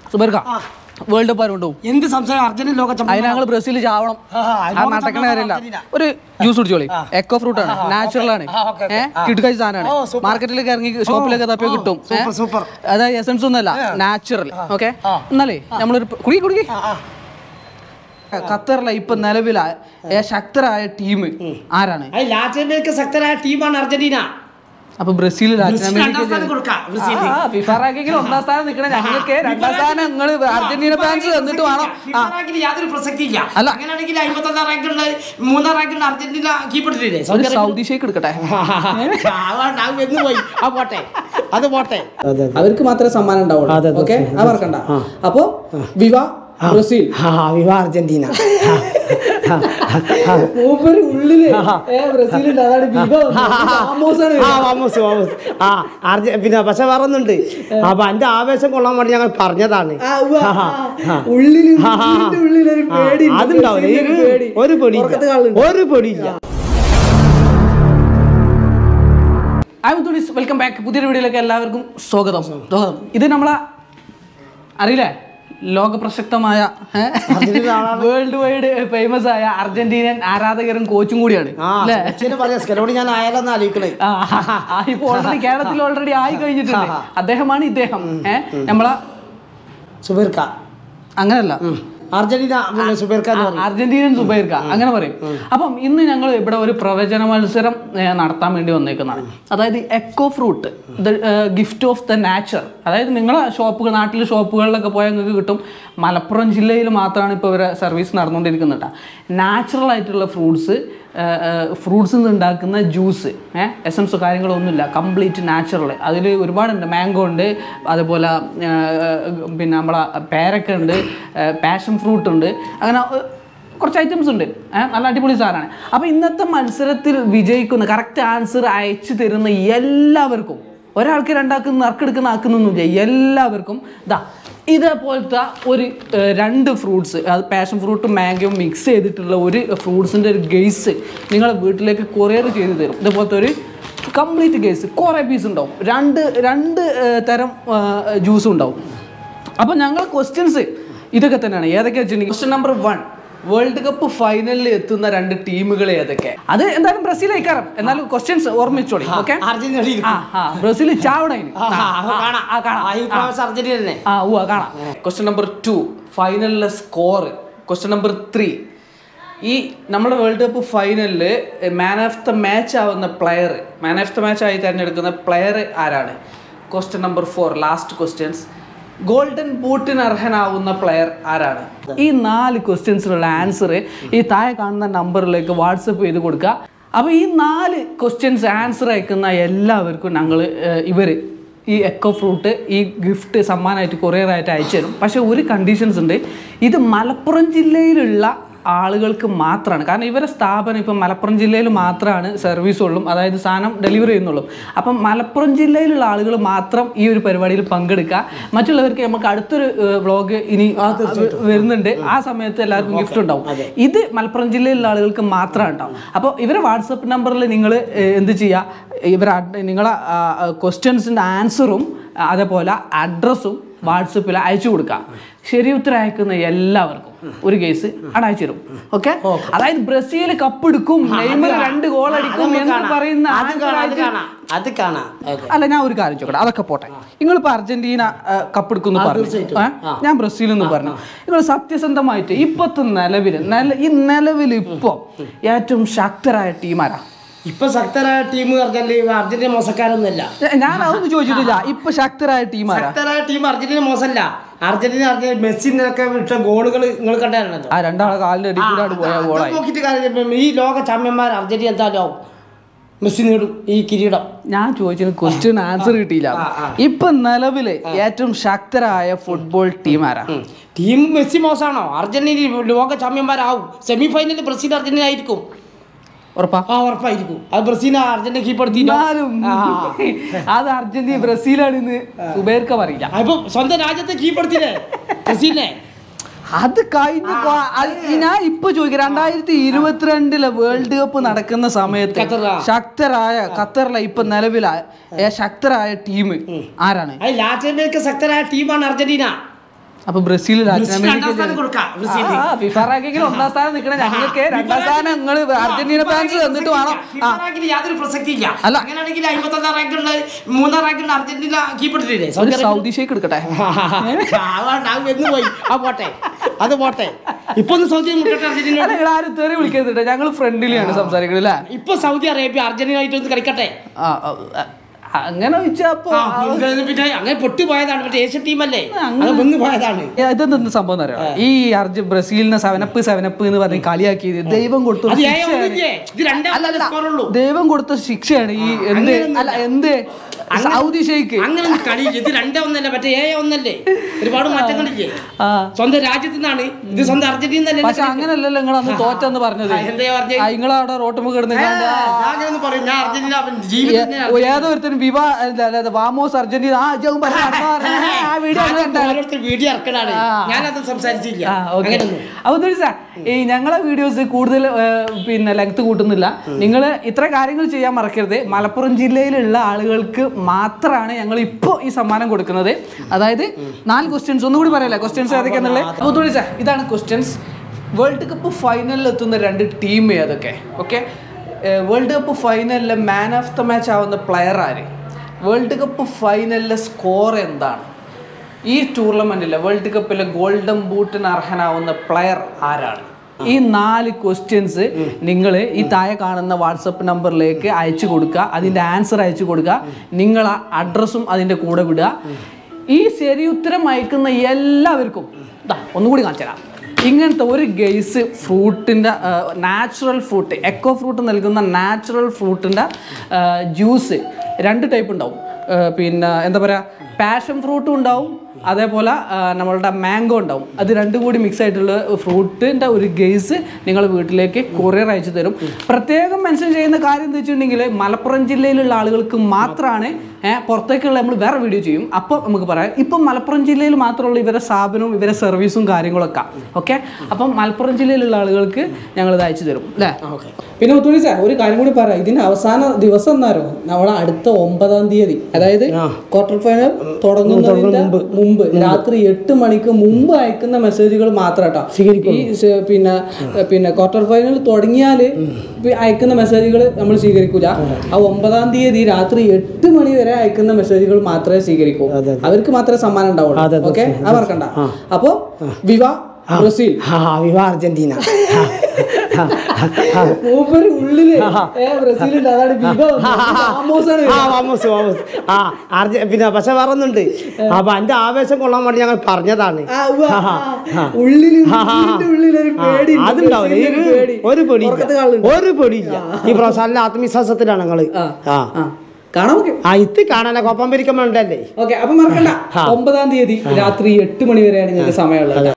സുബർക്ക world cup ആരുണ്ടോ എന്ത് സംശയം Argentina ലോക അതിന് ഞങ്ങൾ ബ്രസീൽ ചാവണം ആ, ആ, ആ നടക്കണ കാര്യമില്ല ഒരു ജ്യൂസ് കുടിച്ചോളി എക്കോ ഫ്രൂട്ട് ആണ് നാച്ചുറൽ ആണ് ആ, ഓക്കേ, ഓക്കേ. ഏഹ് കിട്ടുകാഴ്ച സാധനമാണ് ഓ, സൂപ്പർ. മാർക്കറ്റിലേക്ക് ഇറങ്ങി ഷോപ്പിലൊക്കെ തപ്പിയ കിട്ടും സൂപ്പർ, സൂപ്പർ. അതായത് എസൻസ് ഒന്നല്ല നാച്ചുറൽ ഓക്കെ ആ. എന്നാലേ നമ്മളൊരു കുടി കുടി ആ, ആ. ഖത്തറിലെ ഇപ്പൊ നിലവിലെ ഏ ശക്തരായ ടീം ആരാണ് അത് ലാറ്റിൻ അമേരിക്ക ശക്തരായ ടീമാണ് അർജന്റീന അപ്പൊ ബ്രസീൽ ലാറ്റിൻ ബ്രസീൽ രണ്ടാം സ്ഥാനം കൊടുക്കാം ബ്രസീലിന്. ഫിഫ റാങ്കിങ്ങിൽ ഒന്നാം സ്ഥാനം നിൽക്കണ ഞങ്ങൾക്ക് രണ്ടാം സ്ഥാനം നിങ്ങൾ അർജന്റീന ഫാൻസ് തന്നിട്ട് വേണം ആ റാങ്കിൽ യാതൊരു പ്രസക്തിയില്ല അല്ല. അങ്ങനെയാണെങ്കിൽ അമ്പത്തൊന്നാം റാങ്കിലുള്ള മൂന്നാം റാങ്കിലുള്ള അർജന്റീന കീപ്പിട്ടില്ലേ ഒരു സൗദി ഷേക്ക് എടുക്കട്ടെ എന്ന് പോയി ആ പോട്ടെ അത് പോട്ടെ അവർക്ക് മാത്രമേ സമ്മാനം ഉണ്ടാവുള്ളൂ അതെ, അതെ. ഓക്കെ അത് മറക്കണ്ട അപ്പോ വിവ ബ്രസീൽ ആ വിവാ അർജന്റീന മൂപ്പര് ഉള്ളില് ഏ, ബ്രസീലുണ്ട് അതാണ് വിവ ആമോസാണ് ആ വാമോസ് വാമോസ് ആ അർജ പിന്നെ പക്ഷെ വേറെ ഒന്നുണ്ട് അപ്പൊ എന്റെ ആവേശം കൊള്ളാൻ വേണ്ടി ഞങ്ങൾ പറഞ്ഞതാണ് ആ, ഉവ്വ, ആ. ഉള്ളില് ഉള്ളിന്റെ ഉള്ളിലൊരു ആ, പേടി ഉണ്ട്. അതുണ്ടാവില്ല ബ്രസീലിന്റെ ഇത് പേടി. ഒരു പുറക്കത്തെ പേടിയില്ല കാലുണ്ട്. ഒരു പേടിയില്ല ഐ തുണീസ് വെൽക്കം ബാക്ക് പുതിയൊരു വീഡിയോയിലേക്ക് എല്ലാവർക്കും സ്വാഗതം സ്വാഗതം ഇത് നമ്മളെ അറിയില്ലേ ലോക പ്രസക്തമായ വേൾഡ് വൈഡ് ഫേമസ് ആയ അർജന്റീനൻ ആരാധകരും കോച്ചും കൂടിയാണ് ആ അല്ലേ സച്ചിനെ പറയാം സ്കലോടി ഞാൻ ആയാലെന്ന് ആലോചിക്കണേ ആ, ആ, ഇപ്പൊ ഓൾറെഡി കേരളത്തിൽ ഓൾറെഡി ആയി കഴിഞ്ഞിട്ടുണ്ട് അദ്ദേഹമാണ് ഇദ്ദേഹം ഏഹ് നമ്മളെ സുബീർക്ക അങ്ങനല്ല അർജന്റീന പിന്നെ സുബീർക്ക എന്ന് പറയും അർജന്റീനൻ സുബൈർക്ക അങ്ങനെ പറയും അപ്പം ഇന്ന് ഞങ്ങൾ ഇവിടെ ഒരു പ്രവചന മത്സരം ഏ, നടത്താൻ വേണ്ടി വന്നേക്കുന്നതാണ് അതായത് eco fruit the gift of the nature അതായത് നിങ്ങളെ ഷോപ്പുകൾ നാട്ടിലെ ഷോപ്പുകളിലൊക്കെ പോയാൽ നിങ്ങൾക്ക് കിട്ടും മലപ്പുറം ജില്ലയിൽ മാത്രമാണ് ഇപ്പോൾ ഇവരെ സർവീസ് നടന്നുകൊണ്ടിരിക്കുന്നത് നാച്ചുറൽ ആയിട്ടുള്ള ഫ്രൂട്ട്സ് ഫ്രൂട്ട്സിൽ നിന്ന് ഉണ്ടാക്കുന്ന ജ്യൂസ് ഏഹ് എസൻസോ കാര്യങ്ങളൊന്നുമില്ല കംപ്ലീറ്റ് നാച്ചുറൽ അതിൽ ഒരുപാടുണ്ട് മാംഗോ ഉണ്ട് അതുപോലെ ആ, പിന്നെ നമ്മളെ പേരക്ക ഉണ്ട് പാഷൻ ഫ്രൂട്ട് ഉണ്ട് അങ്ങനെ ഏ, കുറച്ച് ഐറ്റംസ് ഉണ്ട് ഏഹ് നല്ല അടിപൊളി സാധനമാണ് അപ്പോൾ ഇന്നത്തെ മത്സരത്തിൽ വിജയിക്കുന്ന കറക്റ്റ് ആൻസർ അയച്ചു തരുന്ന എല്ലാവർക്കും ഒരാൾക്ക് രണ്ടാൾക്ക് നറുക്കെടുക്കുന്ന ആക്കുന്നൊന്നുമില്ല എല്ലാവർക്കും ഇതാ ഇതേപോലത്തെ ഒരു ഏഹ്, രണ്ട് ഫ്രൂട്ട്സ് അത് പാഷൻ ഫ്രൂട്ടും മാംഗോയും മിക്സ് ചെയ്തിട്ടുള്ള ഒരു ഫ്രൂട്ട്സിൻ്റെ ഒരു ഗെയ്സ് നിങ്ങളെ വീട്ടിലേക്ക് കൊറിയർ ചെയ്ത് തരും ഇതേപോലത്തെ ഒരു കംപ്ലീറ്റ് ഗെയ്സ് കുറേ പീസ് ഉണ്ടാവും രണ്ട് രണ്ട് ഏഹ്, തരം ജ്യൂസും ഉണ്ടാവും അപ്പോൾ ഞങ്ങൾ ക്വസ്റ്റ്യൻസ് ഇതൊക്കെ തന്നെയാണ് ഏതൊക്കെ വെച്ചിട്ടുണ്ടെങ്കിൽ question number one world cup ഫൈനലിൽ എത്തുന്ന രണ്ട് ടീമുകൾ ഏതൊക്കെ അത് എന്തായാലും ബ്രസീൽ അയക്കാരം എന്നാലും ക്വസ്റ്റ്യൻസ് ഓർമ്മിച്ചോളി ഓക്കെ അർജന്റീന ഇരിക്കും. ആ ആ ബ്രസീൽ ചാവണ ഇനി. ആ, ആ, ആ, കാണാം. ആ, കാണാം. ആ, ഈ പ്രാവശ്യം അർജന്റീന തന്നെ ആ ഉവ്വ കാണാം ക്വസ്റ്റ്യൻ നമ്പർ ടു ഫൈനലിലെ സ്കോർ ക്വസ്റ്റ്യൻ നമ്പർ ത്രീ ഈ നമ്മുടെ വേൾഡ് കപ്പ് ഫൈനലിൽ മാൻ ഓഫ് ദ മാച്ച് ആവുന്ന player man of the match ആയി തിരഞ്ഞെടുക്കുന്ന പ്ലെയർ ആരാണ് question number four last questions golden ബൂട്ടിന് അർഹനാവുന്ന പ്ലെയർ ആരാണ് ഈ നാല് ക്വസ്റ്റ്യൻസിനുള്ള ആൻസർ ഈ താഴെ കാണുന്ന നമ്പറിലേക്ക് വാട്സപ്പ് ചെയ്ത് കൊടുക്കുക അപ്പോൾ ഈ നാല് ക്വസ്റ്റ്യൻസ് ആൻസർ അയക്കുന്ന എല്ലാവർക്കും ഞങ്ങൾ ഇവർ ഈ എക്കോ ഫ്രൂട്ട് ഈ ഗിഫ്റ്റ് സമ്മാനമായിട്ട് കൊറിയറായിട്ട് അയച്ചു തരും പക്ഷേ ഒരു കണ്ടീഷൻസ് ഉണ്ട് ഇത് മലപ്പുറം ജില്ലയിലുള്ള ആളുകൾക്ക് മാത്രമാണ് കാരണം ഇവരെ സ്ഥാപനം ഇപ്പം മലപ്പുറം ജില്ലയിൽ മാത്രമാണ് സർവീസ് ഉള്ളൂ അതായത് സാധനം ഡെലിവറി ചെയ്യുന്നുള്ളൂ അപ്പം മലപ്പുറം ജില്ലയിലുള്ള ആളുകൾ മാത്രം ഈ ഒരു പരിപാടിയിൽ പങ്കെടുക്കുക മറ്റുള്ളവർക്ക് നമുക്ക് അടുത്തൊരു വ്ളോഗ് ഇനി വരുന്നുണ്ട് ആ സമയത്ത് എല്ലാവർക്കും ഗിഫ്റ്റ് ഉണ്ടാവും ഇത് മലപ്പുറം ജില്ലയിലുള്ള ആളുകൾക്ക് മാത്രമാണ് ഉണ്ടാവും അപ്പോൾ ഇവരെ വാട്സപ്പ് നമ്പറിൽ നിങ്ങൾ എന്ത് ചെയ്യുക ഇവരെ നിങ്ങളെ ക്വസ്റ്റ്യൻസിൻ്റെ ആൻസറും അതേപോലെ അഡ്രസ്സും വാട്സപ്പിൽ അയച്ചു കൊടുക്കാം ശരി ഉത്തരം അയക്കുന്ന എല്ലാവർക്കും ഒരു കേസ് അവിടെ അയച്ചു തരും ഓക്കെ അതായത് ബ്രസീൽ കപ്പെടുക്കും നെയ്മർ രണ്ട് ഗോൾ അടിക്കും എന്ന് പറയുന്ന അത് answer കാണാം അത് ആയിട്ട് കാണാം അത് കാണാം Okay. അല്ല ഞാൻ ഒരു കാര്യം ചോദിക്കട്ടെ അതൊക്കെ പോട്ടെ നിങ്ങളിപ്പോ അർജന്റീന കപ്പെടുക്കും പറഞ്ഞു ഏ? ഞാൻ ബ്രസീൽ എന്ന് പറഞ്ഞു നിങ്ങൾ സത്യസന്ധമായിട്ട് ഇപ്പത്തെ നിലവിൽ നില ഈ നിലവിൽ ഇപ്പൊ ഏറ്റവും ശക്തരായ ടീമാരാ ഇപ്പൊ ശക്തരായ ടീം പറഞ്ഞാല് അർജന്റീന മോശക്കാരൊന്നുമല്ല ഞ- ഞാൻ അതൊന്നും ചോദിച്ചിട്ടില്ല ഇപ്പൊ ശക്തരായ ടീമാരാ ശക്തരായ ടീം അർജന്റീന മോശമല്ല അർജന്റീന അർജന്റീന മെസ്സിനൊക്കെ വിട്ട ഗോളുകൾ നിങ്ങൾ കണ്ടായിരുന്നല്ലോ ആ രണ്ടാളെ കാലിന്റെ അടിക്കൂടാണ് പോയ അത് ഗോളായി നോക്കിയിട്ട് കാര്യം ഈ ലോക ചാമ്പ്യന്മാർ അർജന്റീന എന്തായാലും ആവും മെസ്സി നേടും ഈ കിരീടം ഞാൻ ചോദിച്ചത് ക്വസ്റ്റ്യൻ ആൻസർ കിട്ടിയില്ല ഇപ്പൊ നിലവില് ഏറ്റവും ശക്തരായ ഫുട്ബോൾ ടീം ആരാ ടീം മെസ്സി മോശമാണോ അർജന്റീന ലോക ചാമ്പ്യന്മാരാവും സെമി ഫൈനലിൽ ബ്രസീൽ അർജന്റീന ആയിരിക്കും ഉറപ്പാ ആ ഉറപ്പായിരിക്കും അത് ബ്രസീൽ അർജന്റീന കീപ്പെടുത്തി എന്നാലും അത് അർജന്റീന ബ്രസീലാണ് ഇന്ന് സുബേർക്ക പറയില്ല അപ്പൊ സ്വന്തം രാജ്യത്തെ കീപ്പെടുത്തില്ലേ ബ്രസീലിനെ അത് കഴിഞ്ഞ കൊ- അത് ഞാൻ ഇപ്പൊ ചോദിക്കാം രണ്ടായിരത്തി ഇരുപത്തിരണ്ടിലെ വേൾഡ് കപ്പ് നടക്കുന്ന സമയത്ത് ഖത്തറിലാ? ശക്തരായ ഖത്തറിലെ ഇപ്പൊ നിലവിലെ ഏ, ശക്തരായ ടീം ആരാണ് അത് ലാറ്റിൻ അമേരിക്ക ശക്തരായ ടീമാണ് അർജന്റീന അപ്പൊ ബ്രസീൽ ലാറ്റിൻ ബ്രസീൽ രണ്ടാം സ്ഥാനം കൊടുക്കാം, ബ്രസീലിന്. ഫിഫ റാങ്കിങ്ങിൽ ഒന്നാം സ്ഥാനം നിൽക്കണ ഞങ്ങൾക്ക് രണ്ടാം സ്ഥാനം നിങ്ങൾ അർജന്റീന ഫാൻസ് തന്നിട്ട് വേണം ഫിഫ ആ റാങ്കിന് യാതൊരു പ്രസക്തിയില്ല അല്ല. അങ്ങനെയാണെങ്കിൽ അമ്പത്തൊന്നാം റാങ്കുള്ള മൂന്നാം റാങ്കുള്ള അർജന്റീന കീപ്പിട്ടില്ലേ ഒരു സൗദി ഷേക്ക് എടുക്കട്ടെ എന്ന് പോയി ആ പോട്ടെ അത് പോട്ടെ ഇപ്പൊ ഒന്ന് സൗദി മുട്ടട്ടെ അർജന്റീന അല്ല നിങ്ങൾ ആരും തെറി വിളിക്കരുത് ഞങ്ങൾ ഫ്രണ്ട്ലിയാണ് സംസാരിക്കുന്നത് അല്ലേ ഇപ്പൊ സൗദി അറേബ്യ അർജന്റീന ആയിട്ട് ഒന്ന് കളിക്കട്ടെ ആ, ആ, ആ, അങ്ങനെ വെച്ചപ്പോ ആ, ഇത് പിന്നെ അങ്ങനെ പൊട്ടുപോയതാണ് മറ്റേ ഏഷ്യൻ ടീമല്ലേ അങ്ങനെ- അത് വന്ന് പോയതാണ് ഇതെന്ത് സംഭവം എന്ന് അറിയാം ഈ അർജ ബ്രസീലിനെ സെവനപ്പ് സെവനപ്പ് എന്ന് പറഞ്ഞ് കളിയാക്കിയത് ദൈവം കൊടുത്ത അത് ഏഴ് ശിക്ഷയാണ് ഒന്നില്ലേ? ഇത് രണ്ടാമത്തെ സ്കോർ ഉള്ളൂ ദൈവം കൊടുത്ത ശിക്ഷയാണ് ഈ എന്ത് അല്ല എന്ത് സൗദി ഷെയ്ക്ക് അങ്ങനെ ഒന്നും കളി ഇത് രണ്ടേ ഒന്നല്ല മറ്റേ ഏഴ് ഒന്നല്ലേ ഒരുപാട് മാറ്റങ്ങളില്ലേ ആ സ്വന്തം രാജ്യത്തു നിന്നാണ് ഇത് സ്വന്തം അർജന്റീന പക്ഷെ അങ്ങനല്ലല്ലോ നിങ്ങൾ അന്ന് തോറ്റെന്ന് പറഞ്ഞത് എന്താ പറഞ്ഞേ നിങ്ങളവിടെ റോട്ടുമ്പോ കിടന്ന് കണ്ട് ആ, ഞാനൊന്നും പറയും ഞാൻ അർജന്റീന അവൻ ജീവിതത്തിൽ ഞാൻ ഏ- ഏതോ ഒരുത്തരും വിവ അല്ല, അല്ല, അല്ല, വാമോസ് അർജന്റീന ആ ജവും പറഞ്ഞ നടന്നാ പറഞ്ഞെ. ആ വീഡിയോ അങ്ങനെ അതൊക്കെ ഓരോരുത്തർ വീഡിയോ ഇറക്കണാണ് ആ. ഞാനത് സംസാരിച്ചില്ല ആ, okay. അങ്ങനെയൊന്നും അപ്പൊ എന്താ ഈ ഞങ്ങളെ വീഡിയോസ് കൂടുതൽ ഏ, പിന്നെ ലെങ്ത് കൂട്ടുന്നില്ല നിങ്ങൾ ഇത്ര കാര്യങ്ങൾ ചെയ്യാൻ മറക്കരുത് മലപ്പുറം ജില്ലയിലുള്ള ആളുകൾക്ക് മാത്രമാണ് ഞങ്ങൾ ഇപ്പോൾ ഈ സമ്മാനം കൊടുക്കുന്നത് അതായത് നാല് ക്വസ്റ്റ്യൻസ് ഒന്നുകൂടി പറയല്ലേ ക്വസ്റ്റ്യൻസ് ഏതൊക്കെയാന്നുള്ളത് അപ്പോൾ തുണിച്ച ഇതാണ് ക്വസ്റ്റ്യൻസ് വേൾഡ് കപ്പ് ഫൈനലിൽ എത്തുന്ന രണ്ട് ടീം ഏതൊക്കെ ഓക്കെ വേൾഡ് കപ്പ് ഫൈനലിലെ മാൻ ഓഫ് ദ മാച്ച് ആവുന്ന പ്ലെയർ ആര് വേൾഡ് കപ്പ് ഫൈനലിലെ സ്കോർ എന്താണ് ഈ ടൂർണമെന്റിലെ വേൾഡ് കപ്പിലെ ഗോൾഡൻ ബൂട്ടിന് അർഹനാവുന്ന പ്ലെയർ ആരാണ് ഈ നാല് ക്വസ്റ്റ്യൻസ് നിങ്ങൾ ഈ താഴെ കാണുന്ന വാട്സപ്പ് നമ്പറിലേക്ക് അയച്ചു കൊടുക്കുക അതിൻ്റെ ആൻസർ അയച്ചു കൊടുക്കുക നിങ്ങൾ അഡ്രസ്സും അതിൻ്റെ കൂടെ വിടുക ഈ ശരി ഉത്തരം അയക്കുന്ന എല്ലാവർക്കും ഇതാ ഒന്നുകൂടി കാണിച്ചു തരാം ഇങ്ങനത്തെ ഒരു ഗെയ്സ് ഫ്രൂട്ടിൻ്റെ നാച്ചുറൽ ഫ്രൂട്ട് എക്കോ ഫ്രൂട്ട് നൽകുന്ന നാച്ചുറൽ ഫ്രൂട്ടിൻ്റെ ജ്യൂസ് രണ്ട് ടൈപ്പ് ഉണ്ടാവും ആ, പിന്നെ എന്താ പറയുക പാഷൻ ഫ്രൂട്ടും ഉണ്ടാവും അതേപോലെ ആ, നമ്മളുടെ മാംഗോ ഉണ്ടാവും അത് രണ്ടും കൂടി മിക്സ് ആയിട്ടുള്ള ഫ്രൂട്ടിൻ്റെ ഒരു ഗെയ്സ് നിങ്ങൾ വീട്ടിലേക്ക് കൊറിയർ അയച്ചു തരും പ്രത്യേകം മെൻഷൻ ചെയ്യുന്ന കാര്യം എന്താ വെച്ചിട്ടുണ്ടെങ്കിൽ മലപ്പുറം ജില്ലയിലുള്ള ആളുകൾക്ക് മാത്രമാണ് ഏഹ് പുറത്തേക്കുള്ള നമ്മൾ വേറെ വീഡിയോ ചെയ്യും അപ്പോൾ നമുക്ക് പറയാം ഇപ്പം മലപ്പുറം ജില്ലയിൽ മാത്രമുള്ള ഇവരെ സ്ഥാപനവും ഇവരെ സർവീസും കാര്യങ്ങളൊക്കെ ഓക്കെ അപ്പം മലപ്പുറം ജില്ലയിലുള്ള ആളുകൾക്ക് ഞങ്ങൾ ഇത് അയച്ചു തരും അല്ലേ പിന്നെ ഒത്തുണി സാർ ഒരു കാര്യം കൂടി പറയാം ഇതിന്റെ അവസാന ദിവസം എന്നാരോ നമ്മളെ അടുത്ത ഒമ്പതാം തീയതി അതായത് ക്വാർട്ടർ ഫൈനൽ തുടങ്ങുന്നതിന്റെ മുമ്പ് രാത്രി എട്ട് മണിക്ക് മുമ്പ് അയക്കുന്ന മെസ്സേജുകൾ മാത്രം കേട്ടോ ഈ സ- പിന്നെ പിന്നെ ക്വാർട്ടർ ഫൈനൽ തുടങ്ങിയാൽ അയക്കുന്ന മെസ്സേജുകൾ നമ്മൾ സ്വീകരിക്കൂല ആ ഒമ്പതാം തീയതി രാത്രി എട്ട് മണി വരെ അയക്കുന്ന മെസ്സേജുകൾ മാത്രമേ സ്വീകരിക്കൂ അവർക്ക് മാത്രമേ സമ്മാനം ഉണ്ടാവുള്ളൂ ഓക്കെ അത് മറക്കണ്ട അപ്പോ വിവ ബ്രസീൽ ആ വിവാ അർജന്റീന മൂപ്പര് ഉള്ളില് ഏ, ബ്രസീലുണ്ട് അതാണ് വിവ ആമോസാണ് ആ വാമോസ് വാമോസ് ആ അർജ പിന്നെ പക്ഷെ വേറൊന്നുണ്ട് അപ്പൊ എന്റെ ആവേശം കൊള്ളാൻ വേണ്ടി ഞങ്ങൾ പറഞ്ഞതാണ് ആ, ഉവ്വ, ആ. ഉള്ളില് ഉള്ളിന്റെ ഉള്ളിലൊരു പേടി ഉണ്ട്. അതുണ്ടാവില്ല ബ്രസീലിന് ഒരു പേടി. ഒരു പൊടി പുറക്കത്തെ കാണലുണ്ട്. ഒരു പൊടിയില്ല ഈ പ്രാവശ്യം നല്ല ആത്മവിശ്വാസത്തിലാണ് ഞങ്ങള് ആ. ആ ആ. കാണാൻ നോക്കി ആ ഇത്തി കാണാനേ കൊപ്പം പിരിക്കുമ്പോണ്ടല്ലേ ഓക്കെ അപ്പൊ മറക്കണ്ട ഒമ്പതാം തീയതി രാത്രി എട്ട് മണി വരെയാണ് നിങ്ങൾക്ക് സമയമുള്ളത്